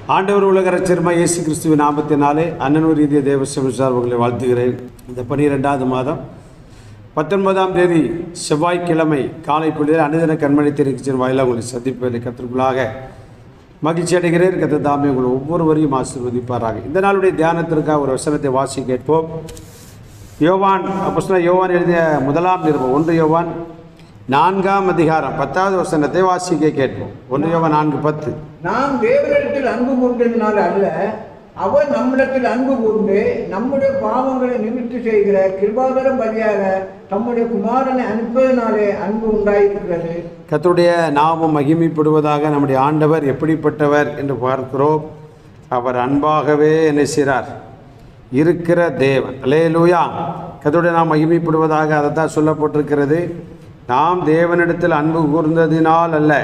ஆண்டவர் உலக ரச்சர்மா இயேசு கிறிஸ்துவின் நாமத்தினாலே அண்ணனூர் ரீதிய தேவ சமசார் உங்களை வாழ்த்துகிறேன் இந்த பனிரெண்டாவது மாதம் பத்தொன்பதாம் தேதி செவ்வாய்க்கிழமை காலை பொழுதில் அனுதின கண்மணி தெரிவிச்சின் வாயிலாக உங்களை சந்திப்பதை கத்திற்குள்ளாக மகிழ்ச்சி அடைகிறேன் கத்த தாமே உங்களை ஒவ்வொருவரையும் ஆசீர்வதிப்பாராக இந்த நாளுடைய தியானத்திற்காக ஒரு வசனத்தை வாசி கேட்போம் யோவான் அப்போ யோவான் எழுதிய முதலாம் நிருபம் ஒன்று யோவான் நான்காம் அதிகாரம் பத்தாவது வசனத்தை வாசிக்க கேட்போம் ஒன்று யோவான் நான்கு பத்து நாம் தேவனிடத்தில் அன்பு கூர்ந்ததினால் அல்ல அவர் நம்மிடத்தில் அன்பு கூர்ந்து நம்முடைய பாவங்களை நிவர்த்தி செய்கிற கிருபாகர பலியாக தம்முடைய குமாரனை அனுப்புவதனாலே அன்பு உண்டாயிருக்கிறது கர்த்தருடைய நாமம் மகிமைப்படுவதாக நம்முடைய ஆண்டவர் எப்படிப்பட்டவர் என்று பார்க்கிறோம் அவர் அன்பாகவே என்ன செய்கிறார் இருக்கிற தேவன் அல்லேலூயா கர்த்தருடைய நாம் மகிமைப்படுவதாக அதை தான் சொல்லப்பட்டிருக்கிறது நாம் தேவனிடத்தில் அன்பு கூர்ந்ததினால் அல்ல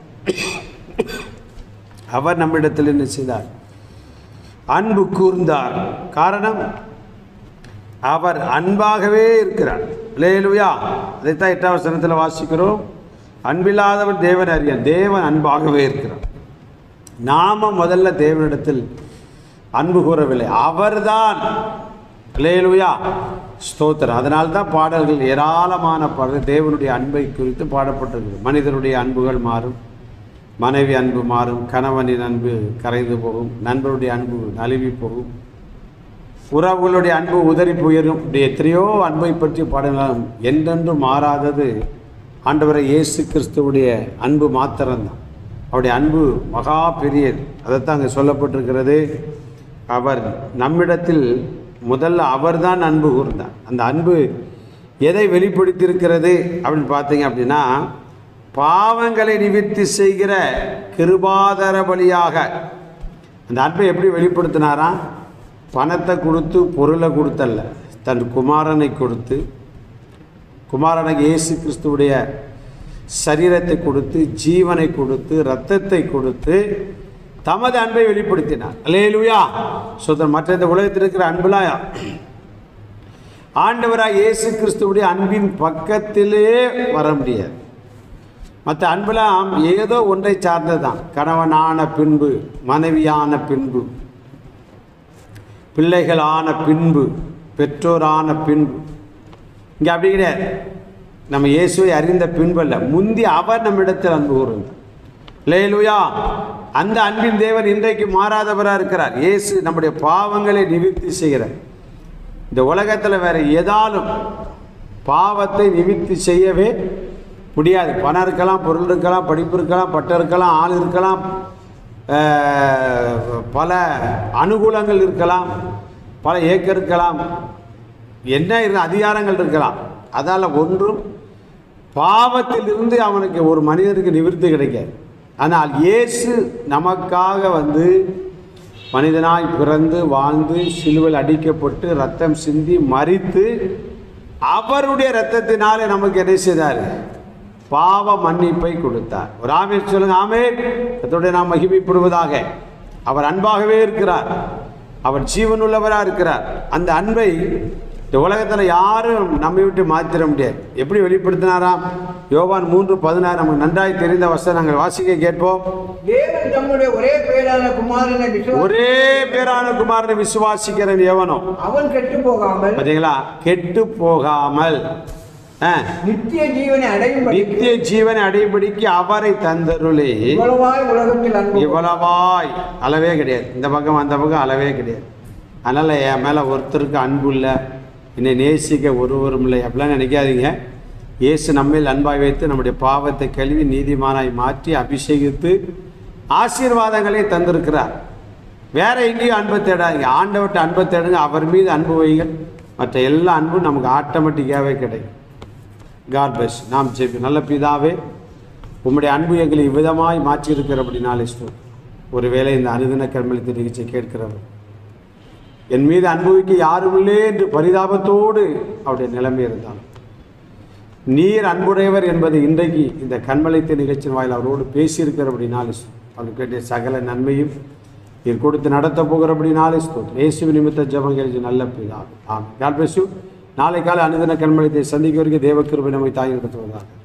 அவர் நம்மிடத்தில் என்ன செய்தார் அன்பு கூர்ந்தார் காரணம் அவர் அன்பாகவே இருக்கிறார் லேலுயா அதைத்தான் எட்டாவது சனத்தில் வாசிக்கிறோம் அன்பில்லாதவர் தேவன் அறியான் தேவன் அன்பாகவே இருக்கிறார் நாம முதல்ல தேவனிடத்தில் அன்பு கூறவில்லை அவர்தான் லேலுயா ஸ்தோத்திரம் அதனால தான் பாடல்கள் ஏராளமான பாடல்கள் தேவனுடைய அன்பை குறித்து பாடப்பட்டிருக்கு மனிதனுடைய அன்புகள் மாறும் மனைவி அன்பு மாறும் கணவனின் அன்பு கரைந்து போகும் நண்பருடைய அன்பு நழுவி போகும் உறவுகளுடைய அன்பு உதறி போயிடும் இப்படி எத்தனையோ அன்பை பற்றி பாடலாம் என்றென்றும் மாறாதது ஆண்டவரை இயேசு கிறிஸ்துவுடைய அன்பு மாத்திரம்தான் அவருடைய அன்பு மகா பெரியது அதைத்தான் அங்கே சொல்லப்பட்டிருக்கிறது அவர் நம்மிடத்தில் முதல்ல அவர்தான் அன்பு கூர்ந்தார் அந்த அன்பு எதை வெளிப்படுத்தியிருக்கிறது அப்படின்னு பார்த்தீங்க அப்படின்னா பாவங்களை நிவர்த்தி செய்கிற கிருபாதர பலியாக அந்த அன்பை எப்படி வெளிப்படுத்தினாராம் பணத்தை கொடுத்து பொருளை கொடுத்தல்ல தன் குமாரனை கொடுத்து குமாரனுக்கு இயேசு கிறிஸ்துவுடைய சரீரத்தை கொடுத்து ஜீவனை கொடுத்து இரத்தத்தை கொடுத்து தமது அன்பை வெளிப்படுத்தினார் அல்லேலூயா சுதன் மற்ற இந்த உலகத்தில் இருக்கிற அன்புலாம் ஆண்டவராக இயேசு கிறிஸ்துவுடைய அன்பின் பக்கத்திலே வர முடியாது மற்ற அன்பெல்லாம் ஏதோ ஒன்றை சார்ந்தது தான் கணவனான பின்பு மனைவியான பின்பு பிள்ளைகளான பின்பு பெற்றோரான பின்பு இங்கே அப்படி கிடையாது நம்ம இயேசுவை அறிந்த பின்பு அல்ல முந்தி அவர் நம்மிடத்தில் அன்பு கூறுந்தார் லேலுயா அந்த அன்பின் தேவன் இன்றைக்கு மாறாதவராக இருக்கிறார் இயேசு நம்முடைய பாவங்களை நிவர்த்தி செய்கிறார் இந்த உலகத்தில் வேற எதாலும் பாவத்தை நிவர்த்தி செய்யவே முடியாது பணம் இருக்கலாம் பொருள் இருக்கலாம் படிப்பு இருக்கலாம் பட்டம் இருக்கலாம் ஆள் இருக்கலாம் அஹ், பல அனுகூலங்கள் இருக்கலாம் பல ஏக்கர் இருக்கலாம் என்ன இரு- அதிகாரங்கள் இருக்கலாம் அதால் ஒன்றும் பாவத்திலிருந்து அவனுக்கு ஒரு மனிதனுக்கு நிவிர்த்தி கிடைக்காது ஆனால் இயேசு நமக்காக வந்து மனிதனாய் பிறந்து வாழ்ந்து சிலுவையில் அடிக்கப்பட்டு ரத்தம் சிந்தி மறித்து அவருடைய ரத்தத்தினாலே நமக்கு என்ன செய்தார் பாவ மன்னிப்பை கொடுத்தார் ஒரு ஆமே சொல்லுங்க ஆமே அதோட நாம் மகிமைப்படுவதாக அவர் அன்பாகவே இருக்கிறார் அவர் ஜீவனுள்ளவராக இருக்கிறார் அந்த அன்பை இந்த உலகத்தில் யாரும் நம்மை விட்டு மாற்றிட முடியாது எப்படி வெளிப்படுத்தினாராம் யோவான் மூன்று பதினாறு நமக்கு நன்றாய் தெரிந்த வசனம் நாங்கள் வாசிக்க கேட்போம் தேவன் தம்முடைய ஒரே பேரான குமாரனை விசுவா ஒரே பேரான குமாரனை விசுவாசிக்கிறன் எவனோ அவன் கெட்டு போகாமல் பார்த்தீங்களா கெட்டு போகாமல் ஆ, நித்திய ஜீவனை அடையும் நித்திய ஜீவனை அடைபடிக்கு அவரை தந்தருளி இவ்வளவாய் உலகத்தில் அன்பு இவ்வளவாய் அளவே கிடையாது இந்த பக்கம் அந்த பக்கம் அளவே கிடையாது அதனால் என் மேலே ஒருத்தருக்கு அன்பு இல்லை என்னை நேசிக்க ஒருவரும் இல்லை அப்படிலாம் நினைக்காதீங்க இயேசு நம்மேல் அன்பாய் வைத்து நம்முடைய பாவத்தை கழுவி நீதிமானாய் மாற்றி அபிஷேகித்து ஆசீர்வாதங்களை தந்திருக்கிறார் வேற எங்கேயும் அன்பை தேடாதீங்க ஆண்டவர்கிட்ட அன்பை தேடுங்க அவர் மீது அன்பு வைங்கள் மற்ற எல்லா அன்பும் நமக்கு ஆட்டோமேட்டிக்காகவே கிடைக்கும் காட் பிளஸ் நாம் ஜெபி நல்ல பிதாவே உம்முடைய அன்பு எங்களை இவ்விதமாய் மாற்றியிருக்கிறபடினாலே ஸ்தோத்திரம் ஒருவேளை இந்த அனுதின கர்மலித்த நிகழ்ச்சியை கேட்கிறவர் என் மீது அனுபவிக்க யாரும் இல்லை என்று பரிதாபத்தோடு அவருடைய நிலைமை இருந்தாலும் நீர் அன்புடையவர் என்பதை இன்றைக்கு இந்த கண்மலைத்த நிகழ்ச்சியின் வாயில் அவரோடு பேசியிருக்கிறபடினாலே அவருக்கு வேண்டிய சகல நன்மையும் நீர் கொடுத்து நடத்த போகிறபடினாலே ஸ்தோத்திரம் இயேசு நிமித்த ஜெபம் கேள்வி நல்ல பிதா ஆமாம் காட் பிளஸ் யூ நாளை காலை அனுதின கண்மலைத்தை சந்திக்க வரைக்கும் தேவக்கிருபை நம்மை தாய் நடத்துவதாக